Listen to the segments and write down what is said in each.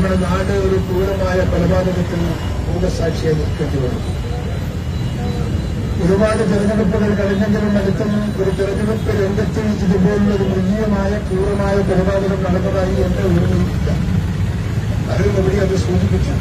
നമ്മുടെ നാട് ഒരു ക്രൂരമായ കൊലപാതകത്തിൽ മൂലസാക്ഷിയെ നിൽക്കേണ്ടി വരും ഒരുപാട് തെരഞ്ഞെടുപ്പുകൾ കഴിഞ്ഞെങ്കിലും അടുത്തും ഒരു തെരഞ്ഞെടുപ്പ് രംഗത്ത് ഇതുപോലുള്ള ഒരു മൃഗീയമായ ക്രൂരമായ കൊലപാതകം നടന്നതായി എന്റെ ഓർമ്മയില്ല അതിലുപരി അത് സൂചിപ്പിച്ചു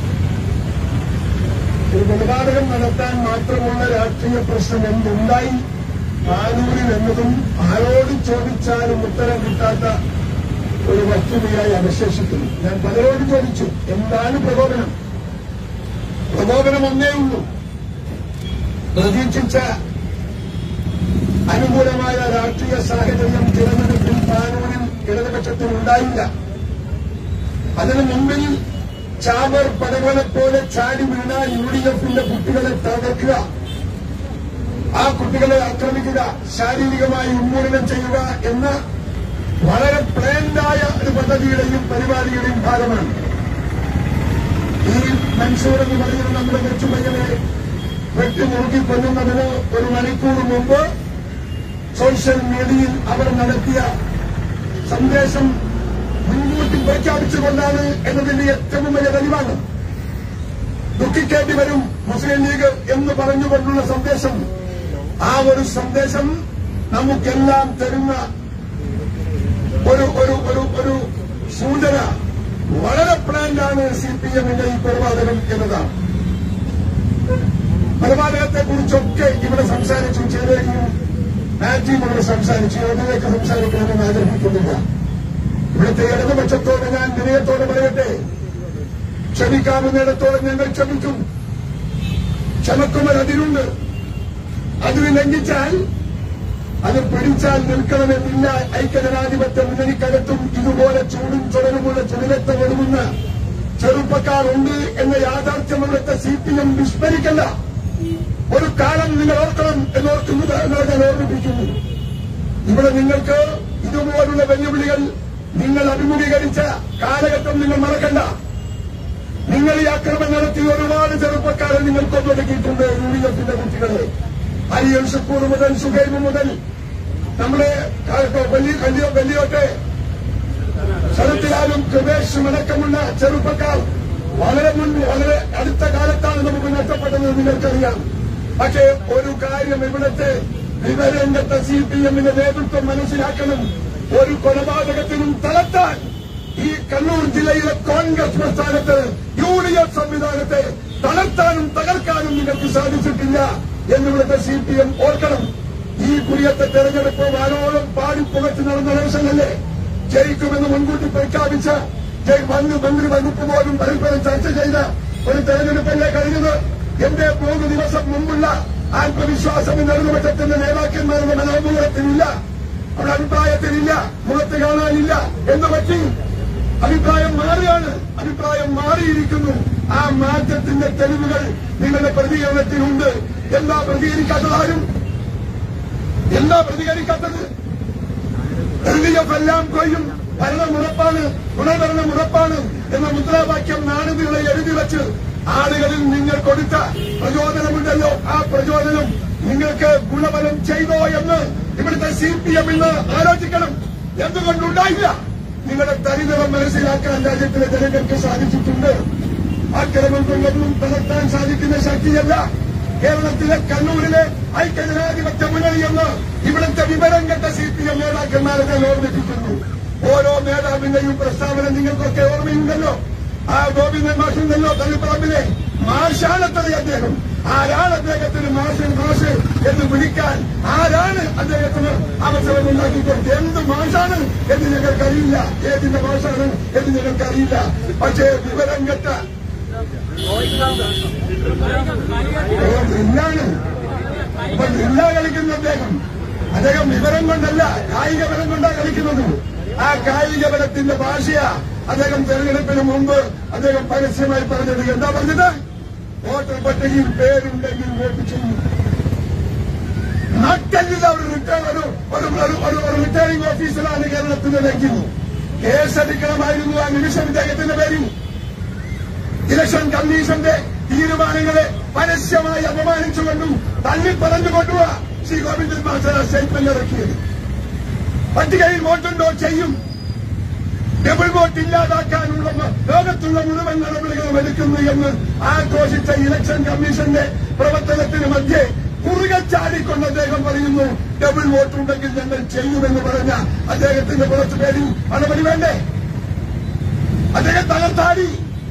ഒരു കൊലപാതകം നടത്താൻ മാത്രമുള്ള രാഷ്ട്രീയ പ്രശ്നം എന്തുണ്ടായി പാനൂരിൽ എന്നതും ആരോട് ചോദിച്ചാലും ഉത്തരം കിട്ടാത്ത ഒരു വസ്തുതയായി അവശേഷിക്കുന്നു ഞാൻ പലരോട് ചോദിച്ചു എന്താണ് പ്രകോപനം പ്രകോപനം ഒന്നേ ഉള്ളൂ പ്രതീക്ഷിച്ച അനുകൂലമായ രാഷ്ട്രീയ സാഹചര്യം തിരഞ്ഞെടുപ്പിൽ പാനൂരിൽ ഇടതുപക്ഷത്തിന് ഉണ്ടായില്ല അതിനു മുമ്പിൽ ചാവർ പടകളെ പോലെ ചാടി വീണ യു ഡി എഫിന്റെ കുട്ടികളെ തകർക്കുക ആ കുട്ടികളെ ആക്രമിക്കുക ശാരീരികമായി ഉന്മൂലനം ചെയ്യുക എന്ന വളരെ പ്ലാൻഡായ ഒരു പദ്ധതിയുടെയും പരിപാടിയുടെയും ഭാഗമാണ് ഈ മൻസൂർ എന്ന് പറയുന്ന നമ്മുടെ കൊച്ചുപയ്യനെ വെട്ടിമുറുക്കി കൊല്ലുന്നതിന് ഒരു മണിക്കൂർ മുമ്പ് സോഷ്യൽ മീഡിയയിൽ അവർ നടത്തിയ സന്ദേശം മുൻകൂട്ടി പ്രഖ്യാപിച്ചുകൊണ്ടാണ് എന്നതിന്റെ ഏറ്റവും വലിയ തെളിവാണ് ദുഃഖിക്കേണ്ടി വരും മുസ്ലിം ലീഗ് എന്ന് പറഞ്ഞുകൊണ്ടുള്ള സന്ദേശം ആ ഒരു സന്ദേശം നമുക്കെല്ലാം തരുന്ന ഒരു ഒരു ഒരു ഒരു സൂചന വളരെ പ്ലാൻഡാണ് സി പി എമ്മിന്റെ ഈ കൊലപാതകം എന്നതാണ് കൊലപാതകത്തെ കുറിച്ചൊക്കെ ഇവിടെ സംസാരിച്ചു ചേരേക്കും മാറ്റിയും ഇവിടെ സംസാരിച്ചു അതിലേക്ക് സംസാരിക്കണമെന്ന് ആഗ്രഹിക്കുന്നില്ല ഇവിടുത്തെ ഇടതുപക്ഷത്തോട് ഞാൻ വിനയത്തോടെ പറയട്ടെ ക്ഷമിക്കാവുന്നിടത്തോളം ഞങ്ങൾ ക്ഷമിക്കും ക്ഷമക്കുമൊരതിരുണ്ട് അതിന് ലംഘിച്ചാൽ അത് പിടിച്ചാൽ നിൽക്കണമെന്നില്ല ഐക്യജനാധിപത്യ മുന്നണിക്കകത്തും ഇതുപോലെ ചൂടും ചുടലുമുള്ള ചുടിലത്തെ ഒഴുകുന്ന ചെറുപ്പക്കാർ ഉണ്ട് എന്ന യാഥാർത്ഥ്യം ഇവിടുത്തെ സി പി എം വിസ്മരിക്കല്ല ഒരു കാലം നിങ്ങൾ ഓർക്കണം എന്നോർക്കുന്നത് എന്നാൽ ഞാൻ ഓർമ്മിപ്പിക്കുന്നു ഇവിടെ നിങ്ങൾക്ക് ഇതുപോലുള്ള വെല്ലുവിളികൾ നിങ്ങൾ അഭിമുഖീകരിച്ച കാലഘട്ടം നിങ്ങൾ മറക്കണ്ട നിങ്ങൾ ഈ ആക്രമണം നടത്തിയ ഒരുപാട് ചെറുപ്പക്കാരെ നിങ്ങൾ കൊന്നൊടുക്കിയിട്ടുണ്ട് യു ഡി എഫിന്റെ കുട്ടികളെ അരിയൽ ഷക്കൂർ മുതൽ സുഹൈബ് മുതൽ നമ്മുടെ വലിയ വലിയ വലിയോട്ടെ ശരത്ലാലും കൃപേഷും അടക്കമുള്ള ചെറുപ്പക്കാർ വളരെ മുൻ വളരെ അടുത്ത കാലത്താണ് നമുക്ക് നഷ്ടപ്പെട്ടത് നിങ്ങൾക്കറിയാം പക്ഷേ ഒരു കാര്യം ഇവിടുത്തെ വിവരംഗത്തെ സി പി എമ്മിന്റെ നേതൃത്വം മനസ്സിലാക്കണം ഒരു കൊലപാതകത്തിനും തളർത്താൻ ഈ കണ്ണൂർ ജില്ലയിലെ കോൺഗ്രസ് പ്രസ്ഥാനത്ത് യു ഡി എഫ് സംവിധാനത്തെ തളർത്താനും തകർക്കാനും നിങ്ങൾക്ക് സാധിച്ചിട്ടില്ല എന്നിവിടുത്തെ സി പി എം ഓർക്കണം ഈ കുടിയത്തെ തെരഞ്ഞെടുപ്പ് വാരോളം പാടി പുകച്ച് നടന്ന ദിവസമല്ലേ ജയിക്കുമെന്ന് മുൻകൂട്ടി പ്രഖ്യാപിച്ച ജയ് വന്ന് മന്ത്രി വകുപ്പ് പോലും പരസ്പരം ചർച്ച ചെയ്ത ഒരു തെരഞ്ഞെടുപ്പല്ലേ കഴിഞ്ഞത് എന്റെ മൂന്ന് ദിവസം മുമ്പുള്ള ആത്മവിശ്വാസം ഇന്ന് ഇടതുപക്ഷത്തിന്റെ നേതാക്കന്മാരുടെ മനോമുഖത്തിനില്ല അവിടെ അഭിപ്രായത്തിനില്ല മുഖത്ത് കാണാനില്ല എന്ന് പറ്റി അഭിപ്രായം മാറുകയാണ് അഭിപ്രായം മാറിയിരിക്കുന്നു ആ മാറ്റത്തിന്റെ തെളിവുകൾ നിങ്ങളുടെ പ്രതികരണത്തിലുണ്ട് എന്താ പ്രതികരിക്കാത്തത് ആരും എന്താ പ്രതികരിക്കാത്തത് എൽ ഡി എഫ് എല്ലാം കൊയ്യും ഭരണം ഉറപ്പാണ് ഗുണഭരണം ഉറപ്പാണ് എന്ന മുദ്രാവാക്യം നാടുകളെ എഴുതി വെച്ച് ആളുകളിൽ നിങ്ങൾ കൊടുത്ത പ്രചോദനമുണ്ടല്ലോ ആ പ്രചോദനം നിങ്ങൾക്ക് ഗുണഫലം ചെയ്തോ എന്ന് ഇവിടുത്തെ സി പി എം ഇന്ന് ആലോചിക്കണം എന്തുകൊണ്ടുണ്ടായില്ല നിങ്ങളുടെ തരിതരം മനസ്സിലാക്കാൻ രാജ്യത്തിലെ ജനങ്ങൾക്ക് സാധിച്ചിട്ടുണ്ട് അക്രമം കൊണ്ടൊന്നും തളർത്താൻ സാധിക്കുന്ന ശക്തിയല്ല കേരളത്തിലെ കണ്ണൂരിലെ ഐക്യജനാധിപത്യ മുന്നണി എന്ന് ഇവിടുത്തെ വിവരം കെട്ട സി പി എം നേതാക്കന്മാരെ ഞാൻ ഓർമ്മിപ്പിക്കുന്നു ഓരോ നേതാവിന്റെയും പ്രസ്താവന നിങ്ങൾക്കൊക്കെ ഓർമ്മയുണ്ടല്ലോ ആ ഗോവിന്ദൻ മാഷുണ്ടല്ലോ തളിപ്പറമ്പിലെ മാഷാണത്തത് അദ്ദേഹം ആരാണ് അദ്ദേഹത്തിന് മാഷ് മാഷ് എന്ന് വിളിക്കാൻ ആരാണ് അദ്ദേഹത്തിന് അവസരം ഉണ്ടാക്കി കൊടുത്തത് എന്ത് മാഷാണ് എന്ന് ഞങ്ങൾക്കറിയില്ല ഏതിന്റെ മാഷാണ് എന്ന് ഞങ്ങൾക്കറിയില്ല പക്ഷേ വിവരം കെട്ട ഇല്ലാണ് അപ്പൊ ഇല്ല കളിക്കുന്ന അദ്ദേഹം അദ്ദേഹം വിവരം കൊണ്ടല്ല കായിക ബലം കൊണ്ടാണ് കളിക്കുന്നത് ആ കായിക ബലത്തിന്റെ ഭാഷയാ അദ്ദേഹം തെരഞ്ഞെടുപ്പിന് മുമ്പ് അദ്ദേഹം പരസ്യമായി പറഞ്ഞത് എന്താ പറഞ്ഞത് വോട്ടർ പട്ടികയിൽ പേരുണ്ടെങ്കിൽ വോട്ട് ചെയ്യും നട്ടല്ലിൽ അവർ റിട്ടേൺ ഒരു ഒരു ഒരു- ഒരു ഒരു റിട്ടേണിംഗ് ഓഫീസറാണ് കേരളത്തിലെങ്കിൽ കേസെടുക്കണമായിരുന്നു ആ നിമിഷം ഇദ്ദേഹത്തിന്റെ പേരിൽ ഇലക്ഷൻ കമ്മീഷന്റെ തീരുമാനങ്ങളെ പരസ്യമായി അപമാനിച്ചുകൊണ്ടും തള്ളിപ്പറഞ്ഞുകൊണ്ടുവാ ശ്രീ ഗോവിന്ദൻ മാസ്റ്റർ സ്റ്റേറ്റ്മെന്റ് ഇറക്കിയത് പട്ടികയിൽ വോട്ടുണ്ടോ ചെയ്യും ഡബിൾ വോട്ട് ഇല്ലാതാക്കാനുള്ള മ- ലോകത്തുള്ള മുഴുവൻ നടപടികളും എടുക്കുന്നു എന്ന് ആഘോഷിച്ച ഇലക്ഷൻ കമ്മീഷന്റെ പ്രവർത്തനത്തിന് മധ്യേ കുറുകെ ചാടിക്കൊണ്ട് അദ്ദേഹം പറയുന്നു ഡബിൾ വോട്ട് ഉണ്ടെങ്കിൽ ഞങ്ങൾ ചെയ്യുമെന്ന് പറഞ്ഞ അദ്ദേഹത്തിന്റെ പുറത്തു പേരിൽ നടപടി വേണ്ടേ അദ്ദേഹം തകർത്താടി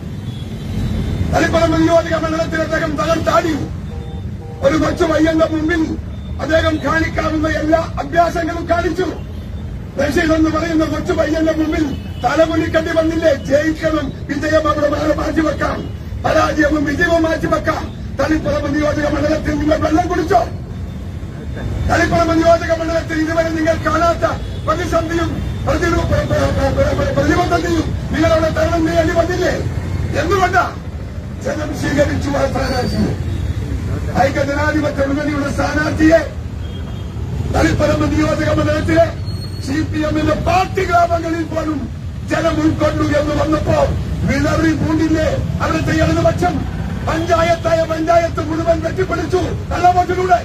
തളിപ്പറമ്പ് നിയോജക മണ്ഡലത്തിൽ അദ്ദേഹം തകർത്താടി ഒരു കൊച്ചു പയ്യന്റെ മുമ്പിൽ അദ്ദേഹം കാണിക്കാവുന്ന എല്ലാ അഭ്യാസങ്ങളും കാണിച്ചു ബഷീർ എന്ന് പറയുന്ന കൊച്ചു പയ്യന്റെ മുമ്പിൽ തലകുലിക്കണ്ടി വന്നില്ലേ ജയിക്കണം വിജയം അവിടെ വേറെ മാറ്റിവെക്കാം പരാജയവും വിജയവും മാറ്റിവെക്കാം തളിപ്പറമ്പ് നിയോജക മണ്ഡലത്തിൽ നിങ്ങൾ വെള്ളം കുടിച്ചോ തളിപ്പറമ്പ് നിയോജക മണ്ഡലത്തിൽ ഇതുവരെ നിങ്ങൾ കാണാത്ത പ്രതിസന്ധിയും പ്രതിരൂ- പ്ര- പ്ര- പ്ര- പ്ര- പ്ര- പ്രതിബദ്ധതയും നിങ്ങളവിടെ തരണം ചെയ്യേണ്ടി വന്നില്ലേ എന്തുകൊണ്ടാ ജനം സ്വീകരിച്ചു ആ സ്ഥാനാർത്ഥിയെ ഐക്യജനാധിപത്യ മുന്നണിയുടെ സ്ഥാനാർത്ഥിയെ തളിപ്പറമ്പ് നിയോജക മണ്ഡലത്തിലെ സി പി എമ്മിന്റെ പാർട്ടി ഗ്രാമങ്ങളിൽ പോലും ജനം ഉൾക്കൊണ്ടു എന്ന് വന്നപ്പോ വിളറി പൂണ്ടില്ലേ അവിടുത്തെ ഇടതുപക്ഷം പഞ്ചായത്തായ പഞ്ചായത്ത് മുഴുവൻ വെട്ടിപ്പിടിച്ചു കള്ളവോട്ടിലൂടെ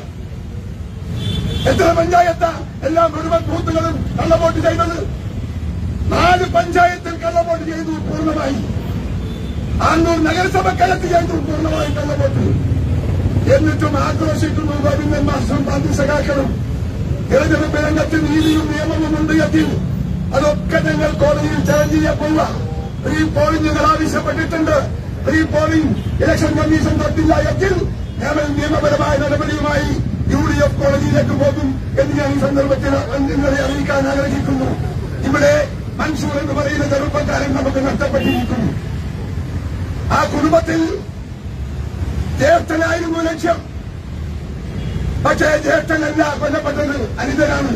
എത്ര പഞ്ചായത്താ എല്ലാ മുഴുവൻ ബൂത്തുകളും കള്ളവോട്ട് ചെയ്തത് നാല് പഞ്ചായത്തിൽ കള്ളവോട്ട് ചെയ്തു പൂർണ്ണമായി ആന്തൂർ നഗരസഭക്കകത്ത് ചെയ്തു പൂർണ്ണമായി കള്ളവോട്ട് എന്നിട്ടും ആക്രോശിക്കുന്നു ഗോവിന്ദൻ മാസ്റ്ററും പാർട്ടി സഖാക്കളും തിരഞ്ഞെടുപ്പ് രംഗത്ത് നീതിയും നിയമവും ഉണ്ട് എത്തിൽ അതൊക്കെ ഞങ്ങൾ കോടതിയിൽ ചലഞ്ച് ചെയ്യാൻ പോവുക പ്രീ പോളിംഗ് ഞങ്ങൾ ആവശ്യപ്പെട്ടിട്ടുണ്ട് പ്രീ പോളിംഗ് ഇലക്ഷൻ കമ്മീഷൻ തൊട്ടില്ല എങ്കിൽ ഞങ്ങൾ നിയമപരമായ നടപടിയുമായി യു ഡി എഫ് കോടതിയിലേക്ക് പോകും എന്ന് ഞാൻ ഈ സന്ദർഭത്തിൽ നിങ്ങളെ അറിയിക്കാൻ ആഗ്രഹിക്കുന്നു ഇവിടെ മൻസൂർ എന്ന് പറയുന്ന ചെറുപ്പക്കാരൻ നമുക്ക് നഷ്ടപ്പെട്ടിരിക്കുന്നു ആ കുടുംബത്തിൽ ജ്യേഷ്ഠനായിരുന്നു ലക്ഷ്യം പക്ഷേ ജ്യേഷ്ഠനല്ല കൊല്ലപ്പെട്ടത് അനിതനാണ്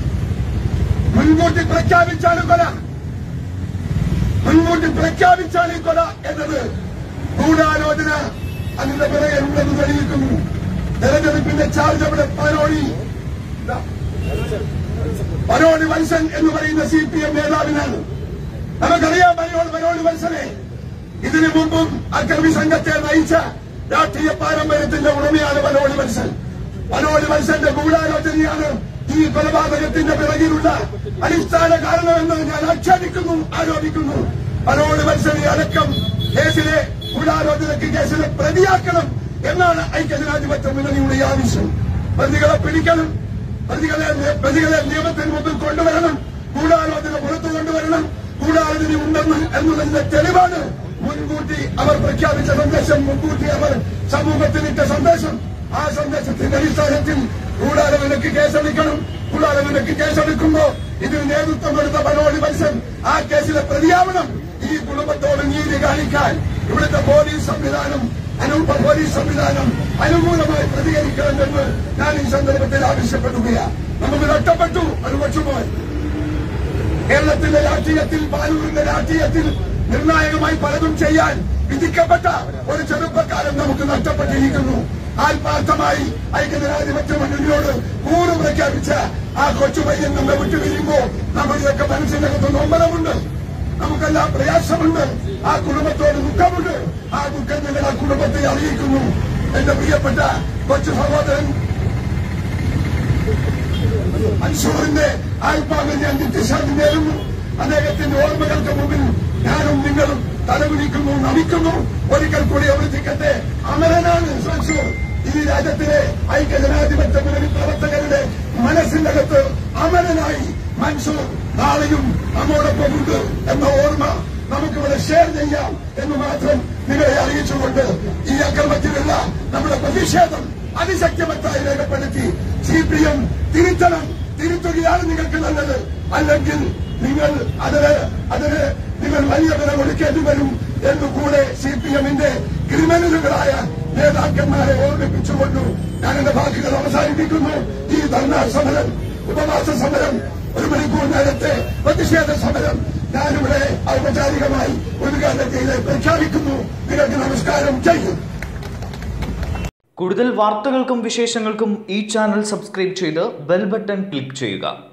മുൻകൂട്ടി പ്രഖ്യാപിച്ചാണ് കൊല മുൻകൂട്ടി പ്രഖ്യാപിച്ചാണ് ഈ കൊല എന്നത് ഗൂഢാലോചന അതിന്റെ പിറകെ ഉണ്ടെന്ന് തെളിയിക്കുന്നു തെരഞ്ഞെടുപ്പിന്റെ ചാർജ് അവിടെ പനോളി ഇതാ. പനോളി വത്സൻ എന്ന് പറയുന്ന സി പി എം നേതാവിനാണ് നമുക്കറിയാം പനോളി പനോളി വത്സനെ ഇതിനു മുമ്പും അക്രമി സംഘത്തെ നയിച്ച രാഷ്ട്രീയ പാരമ്പര്യത്തിന്റെ ഉടമയാണ് പനോളി വത്സൻ പനോളി വത്സന്റെ ഗൂഢാലോചനയാണ് ഈ കൊലപാതകത്തിന്റെ പിറകിലുള്ള അടിസ്ഥാന കാരണമെന്ന് ഞാൻ ആക്ഷേപിക്കുന്നു ആരോപിക്കുന്നു പനോളി വത്സനെ അടക്കം കേസിലെ ഗൂഢാലോചനയ്ക്ക് കേസിലെ പ്രതിയാക്കണം എന്നാണ് ഐക്യജനാധിപത്യ മുന്നണിയുടെ ആവശ്യം പ്രതികളെ പിടിക്കണം പ്രതികളെ പ്രതികളെ നിയമത്തിന് മുമ്പിൽ കൊണ്ടുവരണം ഗൂഢാലോചന പുറത്തു കൊണ്ടുവരണം ഗൂഢാലോചന ഉണ്ടെന്ന് എന്നതിന്റെ തെളിവാണ് മുൻകൂട്ടി അവർ പ്രഖ്യാപിച്ച സന്ദേശം മുൻകൂട്ടി അവർ സമൂഹത്തിനിട്ട സന്ദേശം ആ സന്ദേശത്തിന്റെ അടിസ്ഥാനത്തിൽ ഗൂഢാലോചനയ്ക്ക് കേസെടുക്കണം ഗൂഢാലോചനയ്ക്ക് കേസെടുക്കുമ്പോ ഇതിന് നേതൃത്വം കൊടുത്ത പനോളി മത്സ്യൻ ആ കേസിലെ പ്രതിയാവണം ഈ കുടുംബത്തോട് നീതി കാണിക്കാൻ ഇവിടുത്തെ പോലീസ് സംവിധാനം അനൂപ പോലീസ് സംവിധാനം അനുകൂലമായി പ്രതികരിക്കണമെന്ന് ഞാൻ ഈ സന്ദർഭത്തിൽ ആവശ്യപ്പെടുകയാണ് നമുക്ക് നഷ്ടപ്പെട്ടു ഒരു കൊച്ചുമോൻ കേരളത്തിലെ രാഷ്ട്രീയത്തിൽ പാലൂരിന്റെ രാഷ്ട്രീയത്തിൽ നിർണായകമായി പലതും ചെയ്യാൻ വിധിക്കപ്പെട്ട ഒരു ചെറുപ്പക്കാരൻ നമുക്ക് നഷ്ടപ്പെട്ടിരിക്കുന്നു ആത്മാർത്ഥമായി ഐക്യജനാധിപത്യ മുന്നണിയോട് കൂറ് പ്രഖ്യാപിച്ച ആ കൊച്ചു പയ്യൻ നമ്മെ വിട്ടുപിരിയുമ്പോ നമ്മുടെയൊക്കെ മനസ്സിനകത്ത് നൊമ്പരമുണ്ട് നമുക്കെല്ലാം പ്രയാസമുണ്ട് ആ കുടുംബത്തോട് ദുഃഖമുണ്ട് ആ ദുഃഖം ഞങ്ങൾ ആ കുടുംബത്തെ അറിയിക്കുന്നു എന്റെ പ്രിയപ്പെട്ട കൊച്ചു സഹോദരൻ മൻസൂറിന്റെ ആത്മാവിൽ ഞാൻ നിത്യശാന്തി നേരുന്നു അദ്ദേഹത്തിന്റെ ഓർമ്മകൾക്ക് മുമ്പിൽ ഞാനും നിങ്ങളും തലകുനിക്കുന്നു നമിക്കുന്നു ഒരിക്കൽ കൂടി അവർത്തിക്കട്ടെ അമരനാണ് മൻസൂർ ഈ രാജ്യത്തിലെ ഐക്യജനാധിപത്യ മുന്നണി പ്രവർത്തകരുടെ മനസ്സിനകത്ത് അമരനായി മൻസൂർ നാളെയും നമ്മോടൊപ്പമുണ്ട് എന്ന ഓർമ്മ നമുക്കിവിടെ ഷെയർ ചെയ്യാം എന്ന് മാത്രം നിങ്ങളെ അറിയിച്ചുകൊണ്ട് ഈ അക്രമത്തിലുള്ള നമ്മുടെ പ്രതിഷേധം അതിശക്തിമത്തായി രേഖപ്പെടുത്തി സി പി എം തിരുത്തണം തിരുത്തുകയാണ് നിങ്ങൾക്ക് നല്ലത് അല്ലെങ്കിൽ നിങ്ങൾ അതിന് അതിന് നിങ്ങൾ വലിയ വില കൊടുക്കേണ്ടി വരും എന്ന് കൂടെ സി പി എമ്മിന്റെ ക്രിമിനലുകളായ നേതാക്കന്മാരെ ഓർമ്മിപ്പിച്ചുകൊണ്ട് ഞാൻ എന്റെ വാക്കുകൾ അവസാനിപ്പിക്കുന്നു ഈ ധർണാ സമരം ഉപവാസ സമരം ഒരു മണിക്കൂർ നേരത്തെ പ്രതിഷേധ സമരം ഞാനിവിടെ ഔപചാരികമായി ഉദ്ഘാടനം ചെയ്ത് പ്രഖ്യാപിക്കുന്നു നിങ്ങൾക്ക് നമസ്കാരം ചെയ്യും കൂടുതൽ വാർത്തകൾക്കും വിശേഷങ്ങൾക്കും ഈ ചാനൽ സബ്സ്ക്രൈബ് ചെയ്ത് ബെൽ ബട്ടൺ ക്ലിക്ക് ചെയ്യുക